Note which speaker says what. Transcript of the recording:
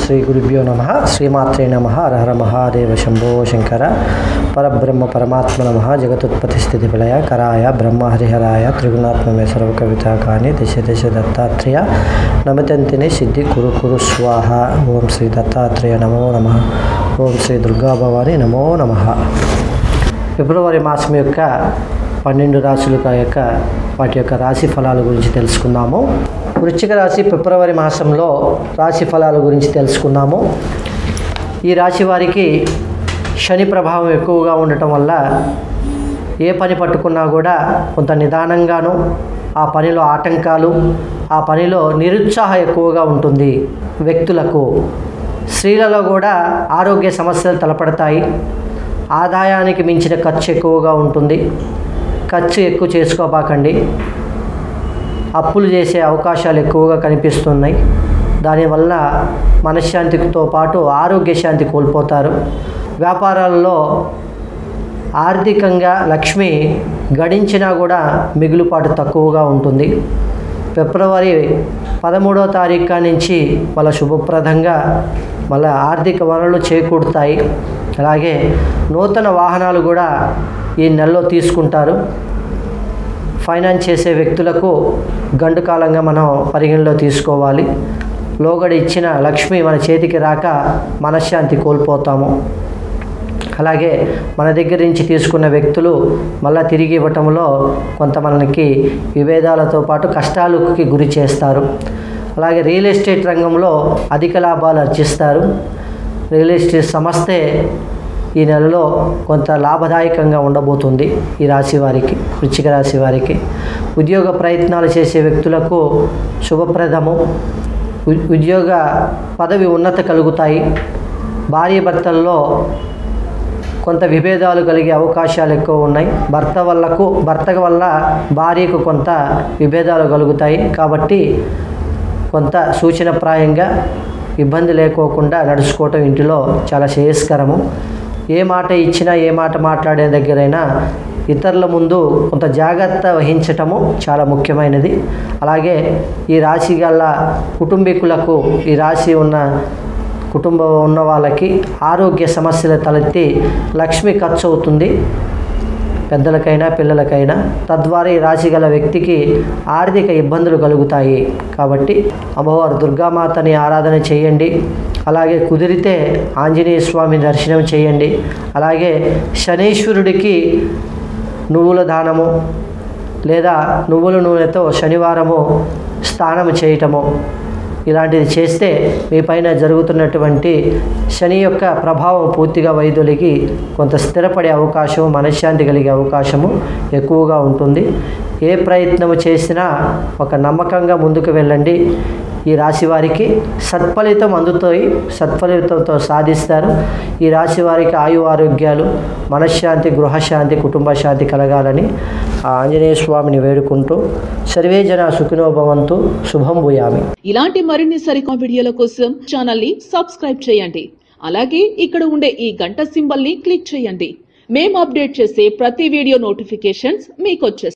Speaker 1: శ్రీ గురుభ్యో నమ శ్రీమాత్రే నమ హర మహాదేవ శంభో శంకర పరబ్రహ్మ పరమాత్మ నమ జగతుత్పత్తి స్థితి విలయ కరాయ బ్రహ్మ హరిహరాయ త్రిగుణాత్మమే సర్వ కవిత కాని దశ దశ దత్తాత్రేయ నమితంతిని సిద్ధి కురు కురు స్వాహ ఓం శ్రీ దత్తాత్రేయ నమో నమ ఓం శ్రీ దుర్గా భవాని నమో నమ ఫిబ్రవరి మాసం యొక్క పన్నెండు రాశుల యొక్క వాటి యొక్క రాశి ఫలాల గురించి తెలుసుకుందాము వృశ్చిక రాశి ఫిబ్రవరి మాసంలో రాశి ఫలాల గురించి తెలుసుకుందాము ఈ రాశి వారికి శని ప్రభావం ఎక్కువగా ఉండటం వల్ల ఏ పని పట్టుకున్నా కూడా కొంత నిదానంగాను ఆ పనిలో ఆటంకాలు ఆ పనిలో నిరుత్సాహం ఎక్కువగా ఉంటుంది వ్యక్తులకు స్త్రీలలో కూడా ఆరోగ్య సమస్యలు తలపడతాయి ఆదాయానికి మించిన ఖర్చు ఎక్కువగా ఉంటుంది ఖర్చు ఎక్కువ చేసుకోబాకండి అప్పులు చేసే అవకాశాలు ఎక్కువగా కనిపిస్తున్నాయి దానివల్ల మనశ్శాంతితో పాటు ఆరోగ్య శాంతి కోల్పోతారు వ్యాపారాల్లో ఆర్థికంగా లక్ష్మి గడించినా కూడా మిగులుపాటు తక్కువగా ఉంటుంది ఫిబ్రవరి పదమూడవ తారీఖు నుంచి వాళ్ళ శుభప్రదంగా మళ్ళీ ఆర్థిక వనరులు చేకూరుతాయి అలాగే నూతన వాహనాలు కూడా ఈ నెలలో తీసుకుంటారు ఫైనాన్స్ చేసే వ్యక్తులకు గండు కాలంగా మనం పరిగణలో తీసుకోవాలి లోగడి ఇచ్చిన లక్ష్మి మన చేతికి రాక మనశ్శాంతి కోల్పోతాము అలాగే మన దగ్గర నుంచి తీసుకున్న వ్యక్తులు మళ్ళీ తిరిగి ఇవ్వటంలో కొంత మనకి విభేదాలతో పాటు కష్టాలకి గురి చేస్తారు అలాగే రియల్ ఎస్టేట్ రంగంలో అధిక లాభాలు అర్జిస్తారు రియల్ ఎస్టేట్ సంస్థే ఈ నెలలో కొంత లాభదాయకంగా ఉండబోతుంది ఈ రాశి వారికి వృచ్చిక రాశి వారికి ఉద్యోగ ప్రయత్నాలు చేసే వ్యక్తులకు శుభప్రదము ఉద్యోగ పదవి ఉన్నత కలుగుతాయి భార్య భర్తల్లో కొంత విభేదాలు కలిగే అవకాశాలు ఎక్కువ ఉన్నాయి భర్త వల్లకు భర్త వల్ల భార్యకు కొంత విభేదాలు కలుగుతాయి కాబట్టి కొంత సూచనప్రాయంగా ఇబ్బంది లేకోకుండా నడుచుకోవటం ఇంటిలో చాలా శ్రేయస్కరము ఏ మాట ఇచ్చినా ఏ మాట మాట్లాడే దగ్గరైనా ఇతరుల ముందు కొంత జాగ్రత్త వహించటము చాలా ముఖ్యమైనది అలాగే ఈ రాశి గల కుటుంబీకులకు ఈ రాశి ఉన్న కుటుంబం ఉన్న వాళ్ళకి ఆరోగ్య సమస్యలు తలెత్తి లక్ష్మి ఖర్చు అవుతుంది పెద్దలకైనా పిల్లలకైనా తద్వారా ఈ రాశి గల వ్యక్తికి ఆర్థిక ఇబ్బందులు కలుగుతాయి కాబట్టి అమ్మవారు దుర్గామాతని ఆరాధన చేయండి అలాగే కుదిరితే ఆంజనేయ స్వామి దర్శనం చేయండి అలాగే శనీశ్వరుడికి నువ్వుల దానము లేదా నువ్వుల నూనెతో శనివారము స్నానం చేయటము ఇలాంటిది చేస్తే మీ పైన జరుగుతున్నటువంటి శని యొక్క ప్రభావం పూర్తిగా వైద్యులకి కొంత స్థిరపడే అవకాశం మనశ్శాంతి కలిగే అవకాశము ఎక్కువగా ఉంటుంది ఏ ప్రయత్నము చేసినా ఒక నమ్మకంగా ముందుకు వెళ్ళండి ఈ రాశి వారికి సత్ఫలితం అందుతాయి సత్ఫలితంతో సాధిస్తారు ఈ రాశి వారికి ఆయు ఆరోగ్యాలు మనశ్శాంతి గృహశాంతి కుటుంబ శాంతి కలగాలని ఆ ఆంజనేయ స్వామిని వేడుకుంటూ సర్వే జన సుఖినోభవంతు శుభం భూయామి
Speaker 2: ఇలాంటి మరిన్ని సరికొత్త వీడియోల కోసం ఛానల్ ని సబ్స్క్రైబ్ చేయండి అలాగే ఇక్కడ ఉండే ఈ గంట సింబల్ ని క్లిక్ చేయండి మేము అప్డేట్ చేసే ప్రతి వీడియో నోటిఫికేషన్స్ మీకు వచ్చేస్తాయి